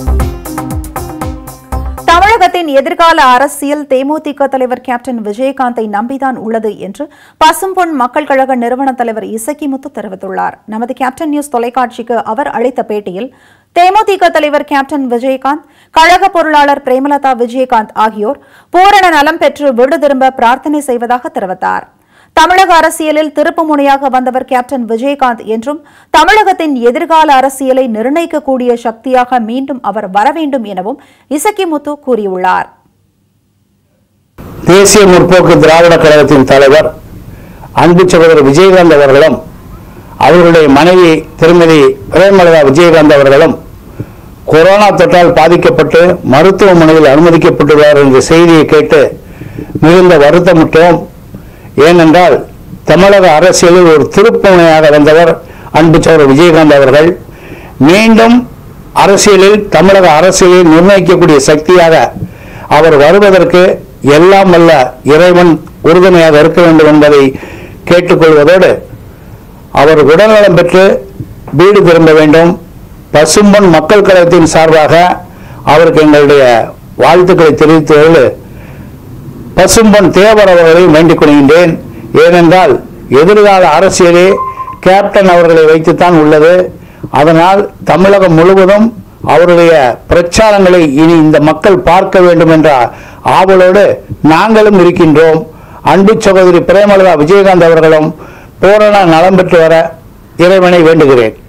தமிழகத்தின் எதிர்கால அரசியல் தேமுதிக தலைவர் கேப்டன் விஜயகாந்தை நம்பிதான் உள்ளது என்று பசும்பொன் மக்கள் கழக நிறுவன தலைவர் இசக்கிமுத்து தெரிவித்துள்ளார் நமது கேப்டன் நியூஸ் தொலைக்காட்சிக்கு அவர் அளித்த பேட்டியில் தேமுதிக தலைவர் கேப்டன் விஜயகாந்த் கழக பொருளாளர் பிரேமலதா விஜயகாந்த் ஆகியோர் பூரண நலம் பெற்று வீடு திரும்ப பிரார்த்தனை செய்வதாக தெரிவித்தார் தமிழக அரசியலில் திருப்பு முனையாக வந்தவர் கேப்டன் விஜயகாந்த் என்றும் தமிழகத்தின் எதிர்கால அரசியலை நிர்ணயிக்கக்கூடிய சக்தியாக மீண்டும் அவர் வர வேண்டும் எனவும் இசக்கிமுத்து கூறியுள்ளார் தேசிய முற்போக்கு திராவிட கழகத்தின் தலைவர் அன்பு சகோதரர் விஜயகாந்த் அவர்களும் அவர்களுடைய மனைவி திருமதி பிரேமலதா விஜயகாந்த் அவர்களும் கொரோனா தொற்றால் பாதிக்கப்பட்டு மருத்துவமனையில் அனுமதிக்கப்பட்டுள்ளார் என்ற செய்தியை கேட்டு மிகுந்த வருத்தமுற்றோம் ஏனென்றால் தமிழக அரசியலில் ஒரு திருப்புமுனையாக வந்தவர் அன்பு சகோதரர் விஜயகாந்த் அவர்கள் மீண்டும் அரசியலில் தமிழக அரசியலை நிர்ணயிக்கக்கூடிய சக்தியாக அவர் வருவதற்கு எல்லாம் வல்ல இறைவன் உறுதுணையாக இருக்க வேண்டும் என்பதை கேட்டுக்கொள்வதோடு அவர் உடல்நலம் பெற்று வீடு திரும்ப வேண்டும் பசும்பொன் மக்கள் கழகத்தின் சார்பாக அவருக்கு எங்களுடைய வாழ்த்துக்களை தெரிவித்ததோடு பசும்பொன் தேவர் அவர்களை வேண்டிக் கொள்கின்றேன் ஏனென்றால் எதிர்கால அரசியலே கேப்டன் அவர்களை வைத்துத்தான் உள்ளது அதனால் தமிழகம் முழுவதும் அவருடைய பிரச்சாரங்களை இனி இந்த மக்கள் பார்க்க வேண்டும் என்ற ஆவலோடு நாங்களும் இருக்கின்றோம் அன்பு சகோதரி பிரேமலதா விஜயகாந்த் அவர்களும் பூரண நலம் பெற்று வர இறைவனை வேண்டுகிறேன்